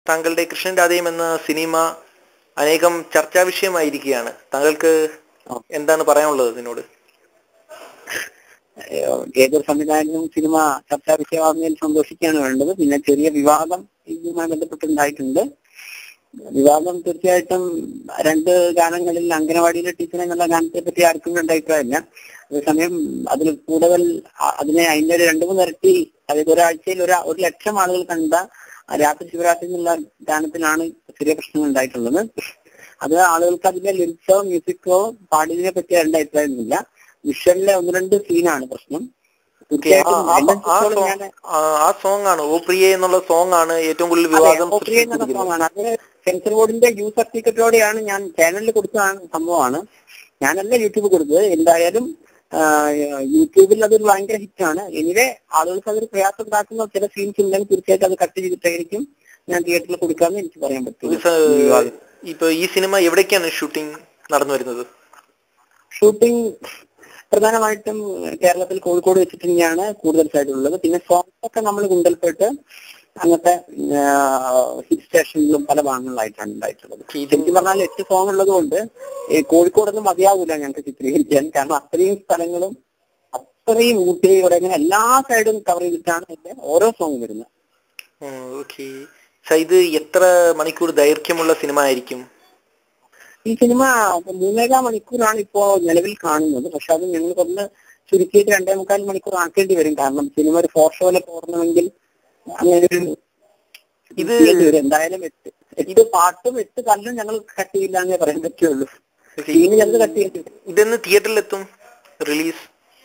താങ്കളുടെ കൃഷ്ണൻ രാധയും എന്ന സിനിമ അനേകം ചർച്ചാ വിഷയമായിരിക്കുകയാണ് താങ്കൾക്ക് ആ. എന്താണ് പറയാനുള്ളത് ഇതിനോട് ഏഹ് ഏതൊരു സംവിധായകനും സിനിമ ചർച്ചാ വിഷയമാകുന്നതിൽ സന്തോഷിക്കുകയാണ് വേണ്ടത് പിന്നെ ചെറിയ വിവാദം ഇതുമായി ബന്ധപ്പെട്ടുണ്ടായിട്ടുണ്ട് വിവാദം തീർച്ചയായിട്ടും രണ്ട് ഗാനങ്ങളിൽ അംഗനവാടിയിലെ ടീച്ചർ എന്നുള്ള ഗാനത്തെ പറ്റി ആർക്കും രണ്ട് അഭിപ്രായമില്ല അതേസമയം അതിൽ കൂടുതൽ അ- അതിനെ അതിന്റെ ഒരു രണ്ടു മൂന്ന് ഇരട്ടി അതായത് ഒരാഴ്ചയിൽ ഒരു ഒരു ലക്ഷം ആളുകൾ കണ്ട ആ രാത്രി ശിവരാത്രി എന്നുള്ള ഗാനത്തിലാണ് ചെറിയ പ്രശ്നങ്ങൾ ഉണ്ടായിട്ടുള്ളത് അത് ആളുകൾക്ക് അതിന്റെ ലിറിക്സോ മ്യൂസിക്കോ പാടിയതിനെ പറ്റി രണ്ട് അഭിപ്രായമൊന്നുമില്ല വിഷ്വലിലെ ഒന്ന് രണ്ട് സീനാണ് പ്രശ്നം തീർച്ചയായിട്ടും ആ- എന്നെ ആ സംബന്ധിച്ചിടത്തോളം song- ഞാന് ആ- ആ സോങ് ആണ് ഓ പ്രിയ എന്നുള്ള സോങ് ആണ് ഏറ്റവും കൂടുതൽ അതെ, വിവാദം ഓപ്രിയ എന്നുള്ള സൃഷ്ടിച്ചിരിക്കുന്നത് സോങ്ങാണ് അത് സെൻസർ ബോർഡിന്റെ യൂസ് സർട്ടിഫിക്കറ്റോടെയാണ് ഞാൻ ചാനലിൽ കൊടുത്തതാണ് സംഭവമാണ് ഞാനല്ല യൂട്യൂബ് കൊടുത്തത് എന്തായാലും ആ, യൂട്യൂബിൽ അതൊരു ഭയങ്കര ഹിറ്റാണ് എനിവേ ആളുകൾക്ക് അതൊരു പ്രയാസം ഉണ്ടാക്കുന്ന ചില സീൻസ് ഉണ്ടെങ്കിൽ തീർച്ചയായിട്ടും അത് കട്ട് ചെയ്തിട്ടായിരിക്കും ഞാൻ തിയേറ്ററിൽ കൊടുക്കാമെന്ന് എനിക്ക് പറയാൻ പറ്റും ഇത് ഇപ്പൊ ഈ സിനിമ എവിടേക്കാണ് ഷൂട്ടിംഗ് നടന്നു വരുന്നത് ഷൂട്ടിംഗ് പ്രധാനമായിട്ടും കേരളത്തിൽ കോഴിക്കോട് വെച്ചിട്ട് തന്നെയാണ് കൂടുതൽ സൈഡിലുള്ളത് പിന്നെ സോങ്സ് ഒക്കെ നമ്മൾ ഗുണ്ടൽപേട്ട് അങ്ങനത്തെ ഹിൽ സ്റ്റേഷനിലും പല ഭാഗങ്ങളിലായിട്ടാണ് ഉണ്ടായിട്ടുള്ളത് ശരിക്കും പറഞ്ഞാൽ എട്ട് സോങ് ഉള്ളത് കൊണ്ട് ഈ കോഴിക്കോടൊന്നും മതിയാവൂല ഞങ്ങൾക്ക് ചിത്രീകരിക്കാൻ കാരണം അത്രയും സ്ഥലങ്ങളും അത്രയും ഊട്ടി കൊടൈക്കനാൽ എല്ലാ സൈഡും കവർ ചെയ്തിട്ടാണ് ഇതിന്റെ ഓരോ സോങ് വരുന്നത് ഓക്കെ ഇത് എത്ര മണിക്കൂർ ദൈർഘ്യമുള്ള സിനിമ ആയിരിക്കും ഈ സിനിമ മൂന്നേകാൽ മണിക്കൂറാണ് ഇപ്പോ നിലവിൽ കാണുന്നത് പക്ഷെ അത് ഞങ്ങൾ ഒന്ന് ചുരുക്കിയിട്ട് രണ്ടേ മുക്കാൽ മണിക്കൂർ ആക്കേണ്ടി വരും കാരണം സിനിമ ഒരു ഫോർ ഷോയിലൊക്കെ ഓടണമെങ്കിൽ അങ്ങനെ ഒരു ഇത് ചെയ്യേണ്ടി വരും എന്തായാലും എട്ട് എട്ട് പാട്ടും എട്ട് കല്ലും ഞങ്ങൾ കട്ട് ചെയ്യില്ല എന്നേ പറയാൻ പറ്റുള്ളൂ സീന് ഞങ്ങൾ കട്ട് ചെയ്യേണ്ടി വരും ഇതെന്ന് തിയേറ്ററിൽ എത്തും റിലീസ്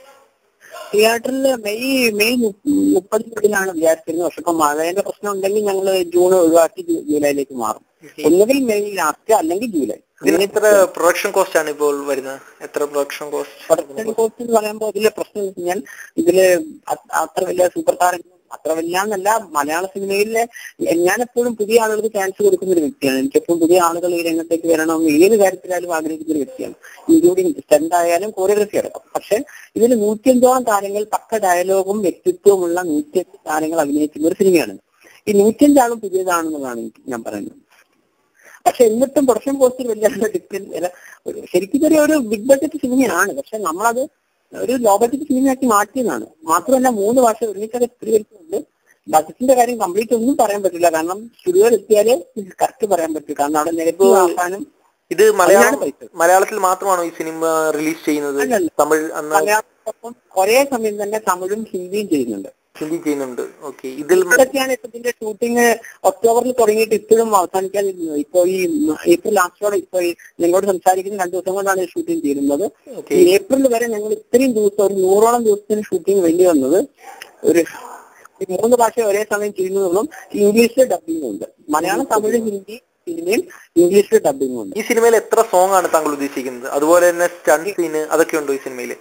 തിയേറ്ററിൽ മെയ് മെയ് മുപ്പതിനുള്ളിലാണ് വിചാരിച്ചിരുന്നത് പക്ഷെ ഇപ്പൊ മഴയുടെ പ്രശ്നം ഉണ്ടെങ്കിൽ ഞങ്ങൾ ജൂൺ ഒഴിവാക്കി ജൂ- ജൂലൈയിലേക്ക് മാറും ഒന്നുകിൽ മെയ് ലാസ്റ്റ് അല്ലെങ്കിൽ ജൂലൈ ഇതിന് എത്ര പ്രൊഡക്ഷൻ കോസ്റ്റ് ആണ് ഇപ്പോൾ വരുന്നത് എത്ര പ്രൊഡക്ഷൻ കോസ്റ്റ് പ്രൊഡക്ഷൻ കോസ്റ്റ് എന്ന് പറയുമ്പോൾ ഇതിലെ പ്രശ്നം എന്ന് വെച്ച് കഴിഞ്ഞാൽ ഇതില് അ- അത്ര വലിയ സൂപ്പർ താരങ്ങളും അത്ര വലിയ എന്നല്ല മലയാള സിനിമയിലെ ഞാൻ എപ്പോഴും പുതിയ ആളുകൾക്ക് ചാൻസ് കൊടുക്കുന്ന ഒരു വ്യക്തിയാണ് എനിക്കെപ്പോഴും പുതിയ ആളുകൾ ഈ രംഗത്തേക്ക് വരണം ഏത് കാര്യത്തിലായാലും ആഗ്രഹിക്കുന്ന ഒരു വ്യക്തിയാണ് ഇൻക്ലൂഡിങ് സ്റ്റണ്ട് ആയാലും കോറിയോഗ്രഫി അടക്കം പക്ഷെ ഇതിൽ നൂറ്റിയഞ്ചോളം താരങ്ങൾ പക്ക ഡയലോഗും വ്യക്തിത്വമുള്ള നൂറ്റിയഞ്ച് താരങ്ങൾ അഭിനയിക്കുന്ന ഒരു സിനിമയാണ് ഈ നൂറ്റിയഞ്ചാളും പുതിയതാണെന്നുള്ളതാണ് എനിക്ക് ഞാൻ പറയുന്നത് പക്ഷെ എന്നിട്ടും പ്രൊഡക്ഷൻ കോസ്റ്റിൽ വലിയ ഡിഫറൻസ് അല്ല ഒരു- ശരിക്കും ഇതൊരു ഒരു ബിഗ് ബഡ്ജറ്റ് സിനിമയാണ് പക്ഷെ നമ്മളത് ഒരു ലോ ബഡ്ജറ്റ് സിനിമയാക്കി മാറ്റിയതാണ് മാത്രമല്ല മൂന്ന് ഭാഷ ഒരുമിച്ചത് ചിത്രീകരിക്കുന്നുണ്ട് ബഡ്ജറ്റിന്റെ കാര്യം കംപ്ലീറ്റ് ഒന്നും പറയാൻ പറ്റില്ല കാരണം സ്റ്റുഡിയോയിൽ എത്തിയാലേ കറക്റ്റ് പറയാൻ പറ്റും കാരണം അവിടെ നെഗറ്റീവ് ആക്കാനും ഇത് മലയാളം അതിനാണ് പൈസ. മലയാളത്തിൽ മാത്രമാണോ ഈ സിനിമ റിലീസ് ചെയ്യുന്നത് അല്ലല്ല. തമിഴ് അന്ന് മലയാളത്തോടൊപ്പം ഒരേ സമയം തന്നെ തമിഴും ഹിന്ദിയും ചെയ്യുന്നുണ്ട് ഹിന്ദി ചെയ്യുന്നുണ്ട് ഓക്കെ ഇതിൽ ഇതൊക്കെയാണ് ഇപ്പൊ ഇതിന്റെ ഷൂട്ടിംഗ് ഒക്ടോബറിൽ തുടങ്ങിയിട്ട് ഇപ്പോഴും അവസാനിക്കാതിരുന്നത് ഇപ്പൊ ഈ ഏപ്രിൽ ലാസ്റ്റോടെ ഇപ്പൊ ഈ നിങ്ങളോട് സംസാരിക്കുന്ന രണ്ടു ദിവസം കൊണ്ടാണ് ഷൂട്ടിംഗ് തീരുന്നത് ഓക്കെ ഈ ഏപ്രിൽ വരെ ഞങ്ങൾ ഇത്രയും ദിവസം ഒരു നൂറോളം ദിവസത്തിന് ഷൂട്ടിംഗ് വേണ്ടി വന്നത് ഒരു ഈ മൂന്ന് ഭാഷ ഒരേ സമയം ചെയ്യുന്നതും ഇംഗ്ലീഷിൽ ഡബിംഗ് ഉണ്ട് മലയാളം തമിഴ് ഹിന്ദി സിനിമയും ഇംഗ്ലീഷിൽ ഡബിംഗ് ഉണ്ട് ഈ സിനിമയിൽ എത്ര സോങ് ആണ് താങ്കൾ ഉദ്ദേശിക്കുന്നത് അതുപോലെ തന്നെ സ്റ്റണ്ട് സീന് അതൊക്കെ ഉണ്ടോ ഈ സിനിമയിൽ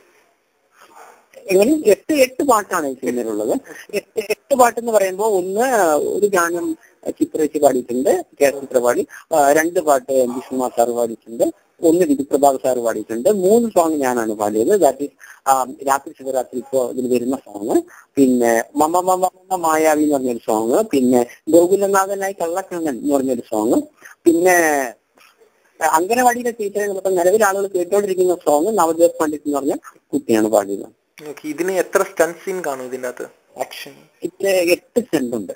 എങ്ങനെ എട്ട് എട്ട് പാട്ടാണ് ഈ സിനിമയിലുള്ളത് എട്ട് എട്ട് പാട്ട് എന്ന് പറയുമ്പോൾ ഒന്ന് ഒരു ഗാനം ചിത്ര വെച്ച് പാടിയിട്ടുണ്ട് കേരള പാടി ആ, രണ്ട് പാട്ട് എം ജി ശ്രീമാ സാർ പാടിയിട്ടുണ്ട് ഒന്ന് വിധുപ്രഭാത് സാർ പാടിയിട്ടുണ്ട് മൂന്ന് സോങ് ഞാനാണ് പാടിയത് ദാറ്റ് ഈസ് രാത്രി ശിവരാത്രി ഇപ്പോ ഇതിൽ വരുന്ന സോങ് പിന്നെ മമ മമ മമ മായാവി എന്ന് പറഞ്ഞൊരു സോങ് പിന്നെ ഗോകുലനാഥനായി കള്ളക്കണ്ണൻ എന്ന് പറഞ്ഞൊരു സോങ് പിന്നെ അംഗനവാടിയിലെ ടീച്ചറെ നമുക്ക് നിലവിൽ ആളുകൾ കേട്ടോണ്ടിരിക്കുന്ന സോങ് നവജോത് പണ്ഡിറ്റ് എന്ന് പറഞ്ഞ കുട്ടിയാണ് പാടിയത് ഓക്കെ ഇതിന് എത്ര സ്റ്റണ്ട് സീൻ കാണും ഇതിന്റെ അകത്ത് ആക്ഷൻ ഇതില് എട്ട് സെന്റ് ഉണ്ട്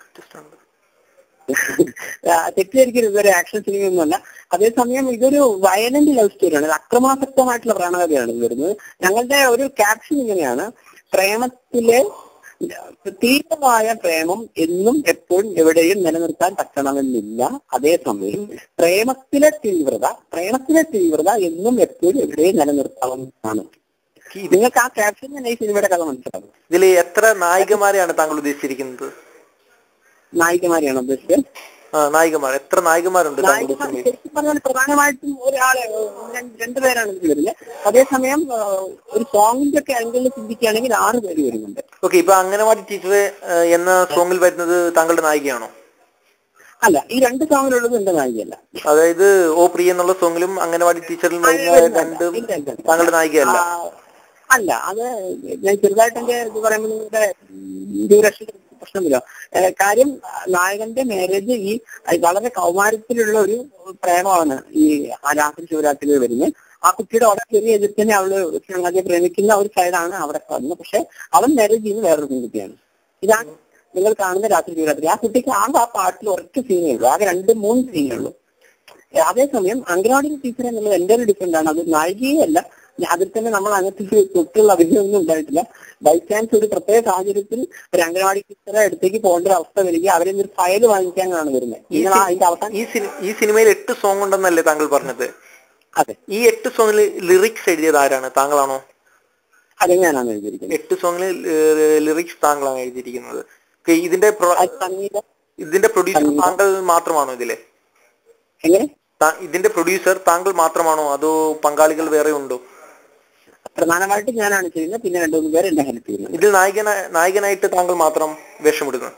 തെറ്റിദ്ധരിക്കരുത് ഇതൊരു ആക്ഷൻ സിനിമയൊന്നുമല്ല അതേസമയം ഇതൊരു വയലന്റ് ലവ് സ്റ്റോറിയാണ് ഇത് അക്രമാസക്തമായിട്ടുള്ള പ്രണകഥയാണ് ഇത് വരുന്നത് ഞങ്ങളുടെ ഒരു ക്യാപ്ഷൻ ഇങ്ങനെയാണ് പ്രേമത്തിലെ തീവ്രമായ പ്രേമം എന്നും എപ്പോഴും എവിടെയും നിലനിർത്താൻ പറ്റണമെന്നില്ല അതേസമയം പ്രേമത്തിലെ തീവ്രത പ്രേമത്തിലെ തീവ്രത എന്നും എപ്പോഴും എവിടെയും നിലനിർത്താവുന്നതാണ് നിങ്ങൾക്ക് ആ ക്യാപ്ഷൻ തന്നെ ഈ സിനിമയുടെ കഥ മനസ്സിലാവും ഇതിൽ എത്ര നായികമാരെയാണ് താങ്കൾ ഉദ്ദേശിച്ചിരിക്കുന്നത് നായികമാരെയാണ് ഉദ്ദേശിച്ചത് ആ നായികമാർ എത്ര നായികമാരുണ്ട് താങ്കളുടെ നായികമാർ സിനിമയിൽ ശരിക്കും പറഞ്ഞാൽ പ്രധാനമായിട്ടും ഒരാളെ ഏഹ്, രണ്ട് രണ്ടുപേരാണ് ഇതിൽ വരുന്നത് അതേസമയം ഏഹ്, ഒരു സോങ്ങിന്റെ ഒക്കെ ആംഗിളിൽ ചിന്തിക്കുകയാണെങ്കിൽ ആറ് പേര് വരുന്നുണ്ട് ഓക്കെ ഇപ്പൊ അംഗനവാടി ടീച്ചർ എന്ന സോങ്ങിൽ വരുന്നത് താങ്കളുടെ നായികയാണോ അല്ല ഈ രണ്ട് സോങ്ങിലുള്ളത് എന്റെ നായികയല്ല അതായത് ഓ പ്രിയ എന്നുള്ള സോങ്ങിലും അംഗനവാടി ടീച്ചറിലും വരുന്ന രണ്ടും ഇല്ല, ഇല്ല, ഇല്ല. താങ്കളുടെ നായികയല്ല ആ, അല്ല അത് ഞാൻ ചെറുതായിട്ട് എന്റെ ഇത് പറയുമ്പോൾ നിങ്ങളുടെ ഡ്യൂറേഷൻ പ്രശ്നമില്ല ഏഹ് കാര്യം ആ, നായകന്റെ മാരേജ് ഈ ആ, വളരെ കൗമാരത്തിലുള്ള ഒരു പ്രേമമാണ് ഈ ആ രാത്രി ശിവരാത്രിയിൽ വരുന്നത് ആ കുട്ടിയുടെ വളരെ ചെറിയ എതിർത്ത് തന്നെ അവള് ചങ്ങാതിയെ പ്രേമിക്കുന്ന ഒരു സൈഡാണ് അവിടെ കാണുന്നത് പക്ഷെ അവൻ മാരേജ് ചെയ്യുന്ന വേറൊരു പെൺകുട്ടിയാണ് ഇതാണ് നിങ്ങൾ കാണുന്ന രാത്രി ശിവരാത്രി ആ കുട്ടിക്ക് ആകെ ആ പാട്ടിൽ ഒരൊറ്റ സീനേ ഉള്ളൂ ആകെ രണ്ട് മൂന്ന് സീനേ ഉള്ളൂ അതേസമയം അങ്കനവാടി ടീച്ചർ എന്നുള്ളത് എന്റെ ഒരു ഡിഫറെന്റ് ആണ് അത് നായികയല്ല അതിൽ തന്നെ നമ്മൾ അങ്ങനത്തെ തൊട്ടുള്ള അഭിനയൊന്നും ഉണ്ടായിട്ടില്ല ബൈ ചാൻസ് ഒരു പ്രത്യേക സാഹചര്യത്തിൽ ഒരു അംഗനവാടി ടീച്ചറെ അടുത്തേക്ക് പോകേണ്ട ഒരു അവസ്ഥ വരിക അവരെ ഒരു ഫയൽ വാങ്ങിക്കാനാണ് വരുന്നത് ഈ നിങ്ങൾ സി- അതിന്റെ അവസാനം ഈ സിനി- ഈ സിനിമയിൽ എട്ട് സോങ് ഉണ്ടെന്നല്ലേ താങ്കൾ പറഞ്ഞത് അതെ ഈ എട്ട് സോങ്ങിൽ ലിറിക്സ് എഴുതിയത് ആരാണ് താങ്കളാണോ അത് ഞാനാണ് എഴുതിയിരിക്കുന്നത് എട്ട് സോങ്ങിൽ ലിറിക്സ് താങ്കളാണ് എഴുതിയിരിക്കുന്നത് Okay, ഇതിന്റെ pro- അത് സംഗീതം ഇതിന്റെ പ്രൊഡ്യൂസർ സംഗീതം. താങ്കൾ മാത്രമാണോ ഇതിലെ എങ്ങനെ താ- ഇതിന്റെ പ്രൊഡ്യൂസർ താങ്കൾ മാത്രമാണോ അതോ പങ്കാളികൾ വേറെ ഉണ്ടോ പ്രധാനമായിട്ടും ഞാനാണ് ചെയ്യുന്നത് പിന്നെ രണ്ടു മൂന്ന് പേര് എന്നെ ഹെൽപ്പ് ചെയ്യുന്നത് ഇതിൽ നായകന നായകനായിട്ട് താങ്കൾ മാത്രം വേഷമിടുന്നു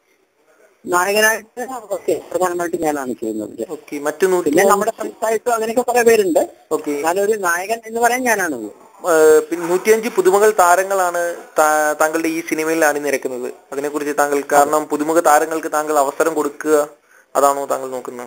നായകനായിട്ട് ഓക്കെ പ്രധാനമായിട്ടും ഞാനാണ് ചെയ്യുന്നത് ഓക്കെ മറ്റു നൂറ്റി പിന്നെ നമ്മുടെ ഫ്രണ്ട്സായിട്ടും അങ്ങനെയൊക്കെ കുറെ പേരുണ്ട് ഓക്കെ ഞാനൊരു നായകൻ എന്ന് പറയാൻ ഞാനാണ് നൂറ്റിയഞ്ച് പുതുമകൾ താരങ്ങളാണ് താ- താങ്കളുടെ ഈ സിനിമയിൽ അണിനിരക്കുന്നത് അതിനെക്കുറിച്ച് താങ്കൾ കാരണം പുതുമുഖ താരങ്ങൾക്ക് താങ്കൾ അവസരം കൊടുക്കുക അതാണോ താങ്കൾ നോക്കുന്നത്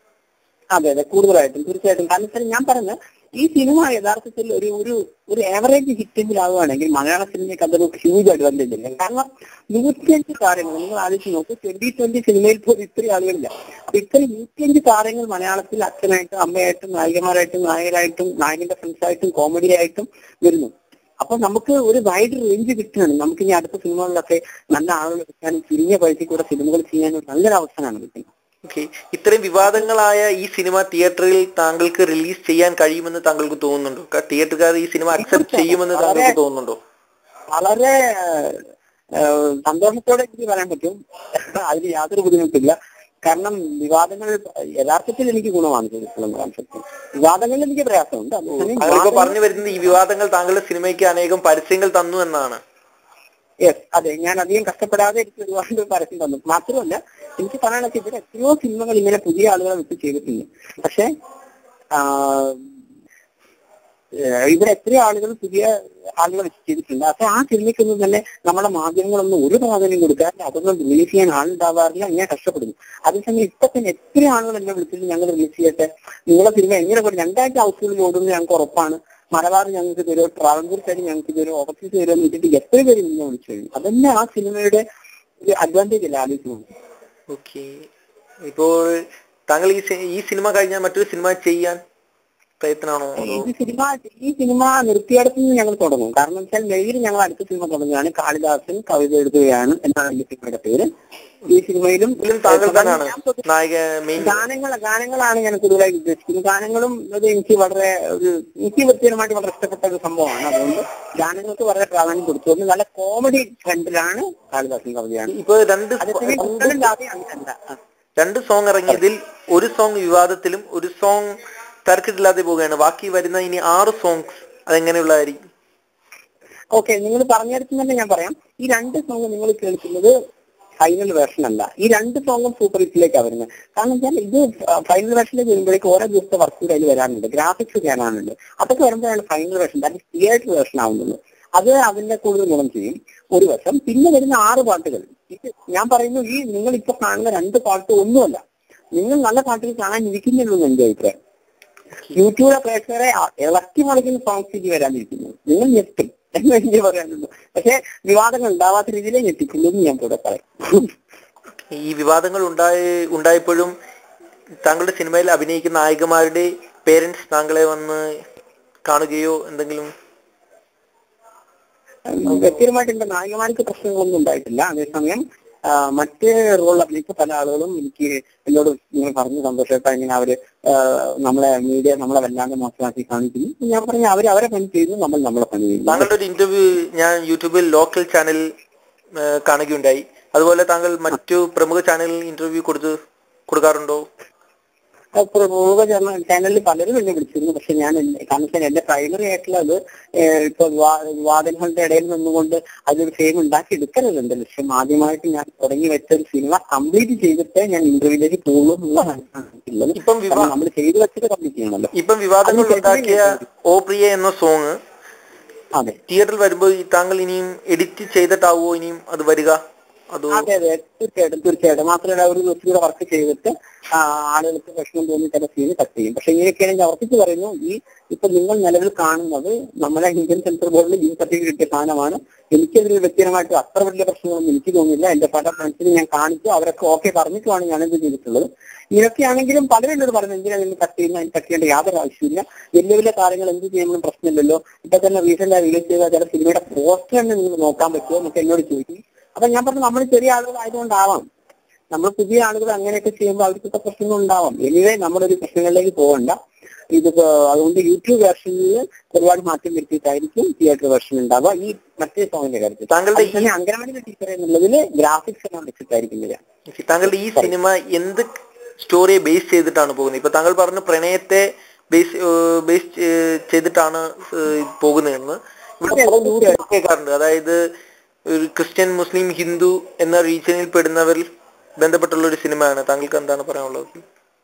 അതെ അതെ കൂടുതലായിട്ടും തീർച്ചയായിട്ടും കാരണം വെച്ചാൽ ഞാൻ പറഞ്ഞ ഈ സിനിമ യഥാർത്ഥത്തിൽ ഒരു ഒരു ഒരു ആവറേജ് ഹിറ്റിംഗിലാവുകയാണെങ്കിൽ മലയാള സിനിമയ്ക്ക് അതൊരു ഹ്യൂജ് അഡ്വാൻറ്റേജ് ഇല്ല കാരണം നൂറ്റിയഞ്ച് താരങ്ങൾ നിങ്ങൾ ആലോചിച്ച് നോക്കൂ ട്വന്റി ട്വന്റി സിനിമയിൽ പോലും ഇത്രയും ആളുകളില്ല അപ്പൊ ഇത്രയും നൂറ്റിയഞ്ച് താരങ്ങൾ മലയാളത്തിൽ അച്ഛനായിട്ടും അമ്മയായിട്ടും നായികമാരായിട്ടും നായകരായിട്ടും നായകന്റെ ഫ്രണ്ട്സായിട്ടും കോമഡി ആയിട്ടും വരുന്നു അപ്പൊ നമുക്ക് ഒരു വൈഡ് റേഞ്ച് കിട്ടുകയാണ് നമുക്ക് ഇനി അടുത്ത സിനിമകളിലൊക്കെ നല്ല ആളുകൾ കിട്ടാനും ചുരുങ്ങിയ പൈസയ്ക്ക് കൂടെ സിനിമകൾ ചെയ്യാനും നല്ലൊരു അവസരമാണ് കിട്ടുന്നത് ഓക്കെ ഇത്രയും വിവാദങ്ങളായ ഈ സിനിമ തിയേറ്ററിൽ താങ്കൾക്ക് റിലീസ് ചെയ്യാൻ കഴിയുമെന്ന് താങ്കൾക്ക് തോന്നുന്നുണ്ടോ ക- തിയേറ്ററുകാർ ഈ സിനിമ അക്സെപ്റ്റ് ചെയ്യുമെന്ന് താങ്കൾക്ക് തോന്നുന്നുണ്ടോ വളരെ ഏഹ്, സന്തോഷത്തോടെ എനിക്ക് പറയാൻ പറ്റും അതിന് യാതൊരു ബുദ്ധിമുട്ടില്ല കാരണം വിവാദങ്ങൾ യഥാർത്ഥത്തിൽ എനിക്ക് ഗുണമാണ് ചെയ്തിട്ടുള്ളത് കോൺസെപ്റ്റ് വിവാദങ്ങളിൽ എനിക്ക് പ്രയാസമുണ്ട് അതേസമയം താങ്കൾ ഇപ്പൊ വിവാദങ്ങൾ- പറഞ്ഞു വരുന്നത് ഈ വിവാദങ്ങൾ താങ്കളുടെ സിനിമയ്ക്ക് അനേകം പരസ്യങ്ങൾ തന്നു എന്നാണ് Yes, അതെ ഞാൻ അധികം കഷ്ടപ്പെടാതെ എനിക്ക് ഒരുപാട് പരസ്യം തന്നു മാത്രമല്ല എനിക്ക് പറയാനൊക്കെ ഇവിടെ എത്രയോ സിനിമകൾ ഇങ്ങനെ പുതിയ ആളുകളെ വിട്ട് ചെയ്തിട്ടുണ്ട് പക്ഷെ ഇവിടെ എത്രയോ ആളുകൾ പുതിയ ആളുകൾ വെച്ച് ചെയ്തിട്ടുണ്ട് അപ്പൊ ആ സിനിമയ്ക്കൊന്നും തന്നെ നമ്മുടെ മാധ്യമങ്ങളൊന്നും ഒരു പ്രാധാന്യം കൊടുക്കാറില്ല അതൊന്നും റിലീസ് ചെയ്യാൻ ആളുണ്ടാവാറില്ല ഞാൻ കഷ്ടപ്പെടുന്നു അതേസമയം ഇപ്പൊ തന്നെ എത്ര ആളുകൾ എന്നെ വിളിച്ചിട്ട് ഞങ്ങൾ റിലീസ് ചെയ്യട്ടെ നിങ്ങളെ സിനിമ എങ്ങനെ പോയി രണ്ടാഴ്ച ഹൗസുകളിൽ ഓടുന്നത് ഞങ്ങൾക്ക് ഉറപ്പാണ് മലബാർ ഞങ്ങൾക്ക് തരുമോ ട്രാവൻകൂർ സൈഡ് ഞങ്ങൾക്ക് തരുമോ ഓവർസീസ് തരുമോ എന്ന് വെച്ചിട്ട് എത്ര പേര് നിന്നെ വിളിച്ചു കഴിഞ്ഞു അതന്നെ ആ സിനിമയുടെ ഒരു അഡ്വാൻറ്റേജ് അല്ല ആലോചിക്കുന്നത് ഓക്കെ ഇപ്പോൾ താങ്കൾ ഈ സി- ഈ സിനിമ കഴിഞ്ഞാൽ മറ്റൊരു സിനിമ ചെയ്യാൻ പ്രയത്നമാണോ അതോ ഈ സിനിമ ഈ സിനിമ നിർത്തിയിടത്ത് നിന്ന് ഞങ്ങൾ തുടങ്ങും കാരണം വെച്ചാൽ മെയ്യിൽ ഞങ്ങൾ അടുത്ത സിനിമ തുടങ്ങുകയാണ് കാളിദാസൻ കവിത എഴുതുകയാണ് എന്നാണ് ഈ സിനിമയുടെ പേര് ഈ സിനിമയിലും ഇതിലും താങ്കൾ തന്നെയാണ് ഞാൻ പൊതുവെ നായിക മെയിൻ ഗാനങ്ങൾ ഗാനങ്ങളാണ് ഞാൻ കൂടുതലായി ഉദ്ദേശിക്കുന്നത് ഗാനങ്ങളും അത് എനിക്ക് വളരെ ഒരു എനിക്ക് വ്യക്തിപരമായിട്ട് വളരെ ഇഷ്ടപ്പെട്ട ഒരു സംഭവമാണ് അതുകൊണ്ട് ഗാനങ്ങൾക്ക് വളരെ പ്രാധാന്യം കൊടുത്തുകൊണ്ട് നല്ല കോമഡി ട്രെൻഡിലാണ് കാളിദാസൻ കവിതയാണ് ഇപ്പൊ രണ്ട് അതേസമയം രണ്ട് കുട്ടികളും ജാതി അങ്ങനെയല്ല ആ. രണ്ട് സോങ് ഇറങ്ങിയതിൽ ഒരു സോങ് വിവാദത്തിലും ഒരു സോങ് തർക്കത്തില്ലാതെ പോവുകയാണ് ബാക്കി വരുന്ന ഇനി ആറ് സോങ്സ് അതെങ്ങനെയുള്ളതായിരിക്കും ഓക്കെ നിങ്ങൾ പറഞ്ഞിടത്ത് തന്നെ ഞാൻ പറയാം ഈ രണ്ട് സോങ് നിങ്ങൾ കേൾക്കുന്നത് ഫൈനൽ വേർഷൻ അല്ല ഈ രണ്ട് സോങ്ങും സൂപ്പർ ഹിറ്റിലേക്കാണ് വരുന്നത് കാരണം വെച്ചാൽ ഇത് ഫൈനൽ വേർഷനിലേക്ക് വരുമ്പോഴേക്ക് ഓരോ ദിവസത്തെ വർക്ക് കൂടെ അതിൽ വരാനുണ്ട് ഗ്രാഫിക്സ് ചെയ്യാനാണുണ്ട് അതൊക്കെ വരുമ്പോഴാണ് final version that theatre version ആവുന്നത് അത് അതിന്റെ കൂടുതൽ ഗുണം ചെയ്യും ഒരു വർഷം പിന്നെ വരുന്ന ആറ് പാട്ടുകൾ ഇത് ഞാൻ പറയുന്നു ഈ നിങ്ങൾ ഇപ്പൊ കാണുന്ന രണ്ട് പാട്ട് ഒന്നുമല്ല നിങ്ങൾ നല്ല പാട്ടുകൾ കാണാൻ ഇരിക്കുന്നുള്ളൂ എന്ന് എന്റെ അഭിപ്രായം യൂട്യൂബിലെ പ്രേക്ഷകരെ അ- ഇളക്കി മറിക്കുന്ന സോങ്സിലേക്ക് വരാനിരിക്കുന്നു നിങ്ങൾ ഞെട്ടും എന്ന് എനിക്ക് പറയാനുള്ളൂ പക്ഷെ വിവാദങ്ങൾ ഉണ്ടാവാത്ത രീതിയിലേ ഞെട്ടിക്കുള്ളൂ എന്ന് ഞാൻ കൂടെ പറയും ഈ വിവാദങ്ങൾ ഉണ്ടായി ഉണ്ടായപ്പോഴും താങ്കളുടെ സിനിമയിൽ അഭിനയിക്കുന്ന നായികമാരുടെ പേരൻസ് താങ്കളെ വന്ന് കാണുകയോ എന്തെങ്കിലും വ്യക്തിപരമായിട്ട് എന്റെ നായകന്മാർക്ക് പ്രശ്നങ്ങളൊന്നും ഉണ്ടായിട്ടില്ല അതേസമയം ആ, മറ്റ് റോൾ അഭിനയിച്ച പല ആളുകളും എനിക്ക് എന്നോട് ഇങ്ങനെ പറഞ്ഞു സന്തോഷമായിട്ട് ഇങ്ങനെ അവര് ആ, നമ്മളെ മീഡിയ നമ്മളെ വല്ലാണ്ട് മോശമാക്കി കാണിക്കുന്നു ഞാൻ പറഞ്ഞു അവര് അവരെ പണി ചെയ്യുന്നു നമ്മൾ നമ്മളെ പണി ചെയ്യുന്നു താങ്കളുടെ ഒരു ഇന്റർവ്യൂ ഞാൻ യൂട്യൂബിൽ ലോക്കൽ ചാനൽ കാണുകയുണ്ടായി അതുപോലെ താങ്കൾ മറ്റു പ്രമുഖ ചാനലിൽ ഇന്റർവ്യൂ കൊടുത്ത് കൊടുക്കാറുണ്ടോ അപ്പോൾ പ്രമുഖ ചാന- ചാനലിൽ പലരും എന്നെ വിളിച്ചിരുന്നു പക്ഷെ ഞാൻ എന്നെ- കാരണം വെച്ചാൽ എന്റെ പ്രൈമറി ആയിട്ടുള്ളത് ഏഹ്, ഇപ്പൊ വിവാ- വിവാദങ്ങളുടെ ഇടയിൽ നിന്നുകൊണ്ട് അതിലൊരു ഫെയിം ഉണ്ടാക്കി എടുക്കരുത് എന്റെ ലക്ഷ്യം ആദ്യമായിട്ട് ഞാൻ തുടങ്ങി വെച്ച ഒരു സിനിമ കംപ്ലീറ്റ് ചെയ്തിട്ടേ ഞാൻ ഇന്റർവ്യൂലേക്ക് പോകുള്ളൂ എന്നുള്ളതാണ് ഉള്ളത് ഇപ്പം വിവാ നമ്മൾ ചെയ്തു വെച്ചത് കംപ്ലീറ്റ് ചെയ്യണമല്ലോ ഇപ്പം വിവാദങ്ങൾ അതിന് ഉണ്ടാക്കിയ ഓ പ്രിയ എന്ന സോങ് അതെ തിയേറ്ററിൽ വരുമ്പോൾ ഈ താങ്കൾ ഇനിയും എഡിറ്റ് ചെയ്തിട്ടാവോ ഇനിയും അത് വരിക അതോ അതെ അതെ തീർച്ചയായിട്ടും തീർച്ചയായിട്ടും മാത്രമല്ല ഒരു ദിവസം വർക്ക് ചെയ്തിട്ട് ആ, ആളുകൾക്ക് പ്രശ്നം തോന്നി ചില സീന് കട്ട് ചെയ്യും പക്ഷെ ഇങ്ങനെയൊക്കെയാണെങ്കിൽ ഉറപ്പിച്ച് പറയുന്നു ഈ ഇപ്പൊ നിങ്ങൾ നിലവിൽ കാണുന്നത് നമ്മളെ ഇന്ത്യൻ സെൻട്രൽ ബോർഡിൽ ഈ സർട്ടിഫിക്കറ്റ് കിട്ടിയ സാധനമാണ് എനിക്കതിൽ വ്യക്തിപരമായിട്ട് അത്ര വലിയ പ്രശ്നങ്ങളൊന്നും എനിക്ക് തോന്നുന്നില്ല എന്റെ പല ഫ്രണ്ട്സിന് ഞാൻ കാണിച്ചു അവരൊക്കെ ഓക്കെ പറഞ്ഞിട്ടുമാണ് ഞാനിത് ചെയ്തിട്ടുള്ളത് ഇതൊക്കെയാണെങ്കിലും പലരും എന്നോട് പറഞ്ഞു എന്തിനാ നിങ്ങൾ കട്ട് ചെയ്യുന്ന അതിന് കട്ട് ചെയ്യേണ്ട യാതൊരു ആവശ്യമില്ല വലിയ വലിയ കാര്യങ്ങൾ എന്ത് ചെയ്യുമ്പോഴും പ്രശ്നമില്ലല്ലോ ഇപ്പൊ തന്നെ റീസെന്റ് ആയി റിലീസ് ചെയ്ത ചില സിനിമയുടെ പോസ്റ്റർ തന്നെ നിങ്ങൾ നോക്കാൻ പറ്റുമോ എന്നൊക്കെ എന്നോട് ചോദിക്കും അപ്പൊ ഞാൻ പറഞ്ഞു നമ്മൾ ചെറിയ ആളുകൾ ആയതുകൊണ്ടാവാം നമ്മൾ പുതിയ ആളുകൾ അങ്ങനെയൊക്കെ ചെയ്യുമ്പോൾ അവർക്കൊക്കെ പ്രശ്നങ്ങൾ ഉണ്ടാവാം എനിവേ നമ്മളൊരു പ്രശ്നങ്ങളിലേക്ക് പോകണ്ട ഇതിപ്പോ അതുകൊണ്ട് യൂട്യൂബ് വേർഷനിൽ ഒരുപാട് മാറ്റം വരുത്തിയിട്ടായിരിക്കും തിയേറ്റർ വേർഷൻ ഉണ്ടാവുക ഈ മറ്റേ സോങ്ങിന്റെ കാര്യത്തിൽ താങ്കളുടെ ഈ തന്നെ അങ്കനവാടിയിലെ ടീച്ചർ എന്നുള്ളതിൽ ഗ്രാഫിക്സ് എല്ലാം വെച്ചിട്ടായിരിക്കും വരിക താങ്കളുടെ ഈ സിനിമ എന്ത് സ്റ്റോറിയെ ബേസ് ചെയ്തിട്ടാണ് പോകുന്നത് ഇപ്പൊ താങ്കൾ പറഞ്ഞു പ്രണയത്തെ ബേസ് ബേസ് ചെയ്തിട്ടാണ് ഏഹ് പോകുന്നതെന്ന് ഇവിടെ കുറെ news ഒക്കെ കേൾക്കാറുണ്ട് അതായത് ഒരു ക്രിസ്ത്യൻ മുസ്ലിം ഹിന്ദു എന്ന റീജിയനിൽ പെടുന്നവരിൽ ബന്ധപ്പെട്ടുള്ള ഒരു സിനിമയാണ് താങ്കൾക്ക് എന്താണ് പറയാനുള്ളത്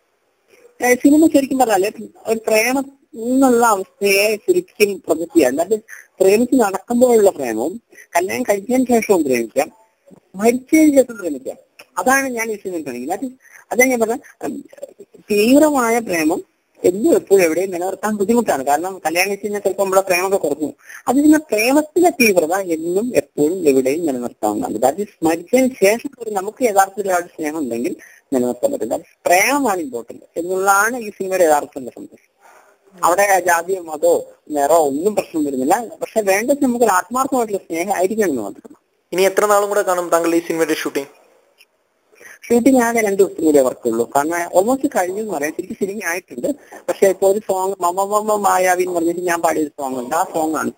ഏഹ് സിനിമ ശരിക്കും പറഞ്ഞാല് ഒരു പ്രേമം എന്നുള്ള അവസ്ഥയെ ശരിക്കും പ്രൊജക്ട് ചെയ്യാം അതായത് പ്രേമിച്ച് നടക്കുമ്പോഴുള്ള പ്രേമവും കല്യാണം കഴിച്ചതിന് ശേഷവും പ്രേമിക്കാം മരിച്ചതിന് ശേഷം പ്രേമിക്കാം അതാണ് ഞാൻ ഈ സിനിമയിൽ കാണിക്കുന്നത് അത് അതാണ് ഞാൻ പറഞ്ഞ തീവ്രമായ പ്രേമം എന്നും എപ്പോഴും എവിടെയും നിലനിർത്താൻ ബുദ്ധിമുട്ടാണ് കാരണം കല്യാണം കഴിച്ച് കഴിഞ്ഞാൽ ചിലപ്പോൾ നമ്മുടെ പ്രേമമൊക്കെ കുറഞ്ഞു അതിന് പ്രേമത്തിന്റെ തീവ്രത എന്നും എപ്പോഴും എവിടെയും നിലനിർത്താവുന്നതാണ് ദാറ്റ് ഈസ് മരിച്ചതിന് ശേഷം ഒരു നമുക്ക് യഥാർത്ഥത്തിൽ ഒരാളുടെ സ്നേഹം ഉണ്ടെങ്കിൽ നിലനിർത്താൻ പറ്റും That is പ്രേമമാണ് ഇമ്പോർട്ടന്റ് എന്നുള്ളതാണ് ഈ സിനിമയുടെ യഥാർത്ഥത്തിന്റെ സന്ദേശം അവിടെ ജാതിയോ മതോ നിറോ ഒന്നും പ്രശ്നം വരുന്നില്ല പക്ഷെ വേണ്ടത് നമുക്ക് ഒരു ആത്മാർത്ഥമായിട്ടുള്ള സ്നേഹം ആയിരിക്കണം എന്ന് മാത്രം ഇനി എത്ര നാളും കൂടെ കാണും താങ്കളുടെ ഈ സിനിമയുടെ ഷൂട്ടിംഗ് ഷൂട്ടിംഗ് ആകെ രണ്ടു ദിവസം കൂടെ വർക്കുള്ളൂ കാരണം ഓൾമോസ്റ്റ് കഴിഞ്ഞു എന്ന് പറയാം ശരിക്കും സിനിമ ആയിട്ടുണ്ട് പക്ഷെ ഇപ്പൊ ഒരു സോങ് മമ മമ മായാവി എന്ന് പറഞ്ഞിട്ട് ഞാൻ പാടിയ ഒരു സോങ് ഉണ്ട് ആ സോങ് ആണ്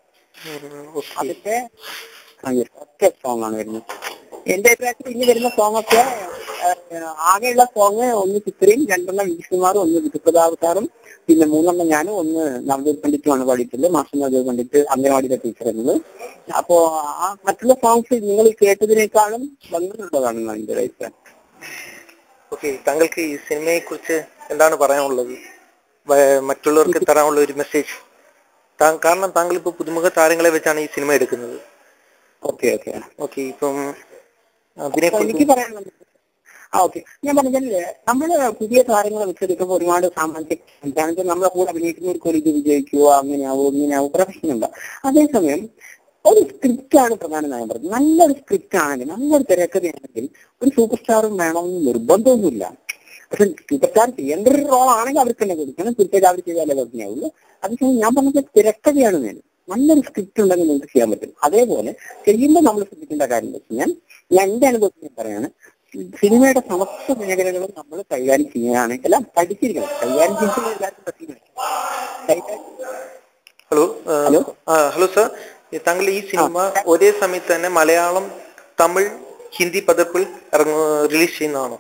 ഓക്കെ അതിന്റെ ആ, yes, ഒറ്റ സോങ് ആണ് വരുന്നത് എന്റെ അഭിപ്രായത്തിൽ ഇനി വരുന്ന സോങ് ഒക്കെ ഏഹ്, ആകെയുള്ള സോങ് ഒന്ന് ചിത്രയും രണ്ടെണ്ണം വിഷ്ണുമാറും ഒന്ന് വിധുപ്രതാപ് സാറും പിന്നെ മൂന്നെണ്ണം ഞാനും ഒന്ന് നവദേവ് പണ്ഡിറ്റുമാണ് പാടിയിട്ടുള്ളത് മാസ്റ്റർ നവദേവ് പണ്ഡിറ്റ് അംഗനവാടിയിലെ ടീച്ചർ എന്നത് അപ്പോ ആ മറ്റുള്ള സോങ്സ് നിങ്ങൾ കേട്ടതിനേക്കാളും ഭംഗിയുള്ളതാണ് എന്നാണ് എന്റെ ഒരു അഭിപ്രായം ഓക്കെ താങ്കൾക്ക് ഈ സിനിമയെ കുറിച്ച് എന്താണ് പറയാനുള്ളത് വ- മറ്റുള്ളവർക്ക് തരാനുള്ള ഒരു മെസ്സേജ് കാരണം താങ്കൾ ഇപ്പൊ പുതുമുഖ താരങ്ങളെ വെച്ചാണ് ഈ സിനിമ എടുക്കുന്നത് ഓക്കെ ഓക്കെ ഓക്കെ ഇപ്പം അതിനെ അപ്പൊ എനിക്ക് പറയാനുള്ളത് ആ ഓക്കെ ഞാൻ പറഞ്ഞല്ലേ നമ്മള് പുതിയ താരങ്ങളെ വെച്ചെടുക്കുമ്പോൾ ഒരുപാട് സാമ്പത്തിക കാരണം നമ്മളെ കൂടെ അഭിനയിക്കുന്നവർക്ക് ഒരു ഇത് വിജയിക്കുവോ അങ്ങനെയാവോ ഇങ്ങനെയാവോ പ്രശ്നമുണ്ട് അതേസമയം ഒരു സ്ക്രിപ്റ്റ് ആണ് പ്രധാന നയം പറഞ്ഞത് നല്ലൊരു സ്ക്രിപ്റ്റ് ആണെങ്കിൽ നല്ലൊരു തിരക്കഥയാണെങ്കിൽ ഒരു സൂപ്പർ സ്റ്റാറും വേണമെന്ന് നിർബന്ധമൊന്നുമില്ല പക്ഷെ സൂപ്പർ സ്റ്റാർ ചെയ്യേണ്ട ഒരു റോൾ ആണെങ്കിൽ അവർക്ക് തന്നെ കൊടുക്കണം തീർച്ചയായിട്ടും അവർ ചെയ്താലേ ഭംഗിയാവുള്ളൂ അതേസമയം ഞാൻ പറഞ്ഞത് തിരക്കഥയാണ് ഞാൻ നല്ലൊരു സ്ക്രിപ്റ്റ് ഉണ്ടെങ്കിൽ നിങ്ങൾക്ക് ചെയ്യാൻ പറ്റും അതേപോലെ ചെയ്യുമ്പോൾ നമ്മൾ ശ്രദ്ധിക്കേണ്ട കാര്യം എന്ന് വെച്ചാൽ ഞാൻ എന്റെ അനുഭവത്തിൽ പറയാണ് സിനിമയുടെ സമസ്ത മേഖലകളും നമ്മൾ കൈകാര്യം ചെയ്യുകയാണെങ്കിൽ എല്ലാം പഠിച്ചിരിക്കണം കൈകാര്യം ചെയ്യുന്നത് എല്ലാവർക്കും പറ്റില്ല കൈകാര്യം ഹലോ ഹലോ. ഹലോ സർ താങ്കൾ ഈ സിനിമ ഒരേ സമയത്ത് തന്നെ മലയാളം തമിഴ് ഹിന്ദി പതിപ്പിൽ ഇറങ്ങു റിലീസ് ചെയ്യുന്നതാണോ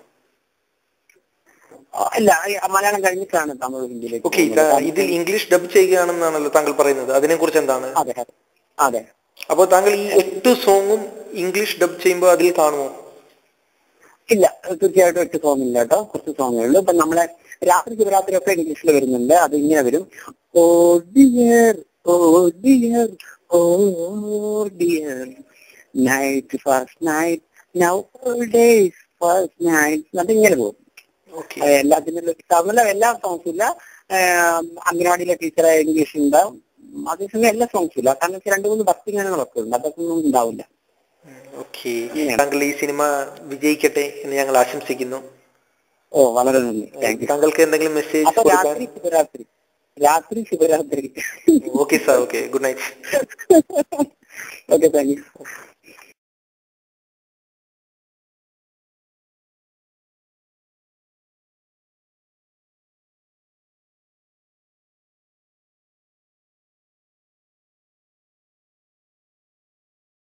ആ, അല്ല ഈ മലയാളം കഴിഞ്ഞിട്ടാണ് തമിഴ് ഹിന്ദിയിലേക്ക് ഓക്കെ പോകുന്നത്. ഇതിൽ ഇംഗ്ലീഷ് ഡബ് ചെയ്യുകയാണെന്നാണല്ലോ താങ്കൾ പറയുന്നത് അതിനെ കുറിച്ച് എന്താണ് അതെ അതെ അതെ അപ്പോൾ താങ്കൾ ഈ എട്ട് സോങ്ങും ഇംഗ്ലീഷ് ഡബ് ചെയ്യുമ്പോൾ അതിൽ കാണുമോ ഇല്ല തീർച്ചയായിട്ടും എട്ട് സോങ് ഇല്ല കേട്ടോ കുറച്ച് സോങ്ങേ ഉള്ളൂ ഇപ്പൊ നമ്മളെ രാത്രി ശിവരാത്രി ഒക്കെ ഇംഗ്ലീഷിൽ വരുന്നുണ്ട് അത് ഇങ്ങനെ വരും oh dear oh dear oh dear night first night nowadays first night അത് ഇങ്ങനെ പോകും ഓക്കെ ഏഹ് എല്ലാത്തിനും തമിഴ് എല്ലാ സോങ്സും ഇല്ല ഏഹ് അംഗനവാടിയിലെ ടീച്ചറെ ഇംഗ്ലീഷ് ഉണ്ടാവും അതേസമയം എല്ലാ സോങ്സും ഇല്ല കാരണം വെച്ചാൽ രണ്ടു മൂന്ന് ഭക്തി ഗാനങ്ങളൊക്കെ ഉണ്ട് അതൊക്കെ ഒന്നും ഉണ്ടാവില്ല ഓക്കെ താങ്കൾ ഈ സിനിമ വിജയിക്കട്ടെ എന്ന് ഞങ്ങൾ ആശംസിക്കുന്നു ഓ വളരെ നന്ദി താങ്ക് യു താങ്കൾക്ക് എന്തെങ്കിലും മെസ്സേജ് അപ്പൊ കൊടുക്കാൻ രാത്രി ശിവരാത്രി രാത്രി Shivaratri okay sir okay good night okay thank U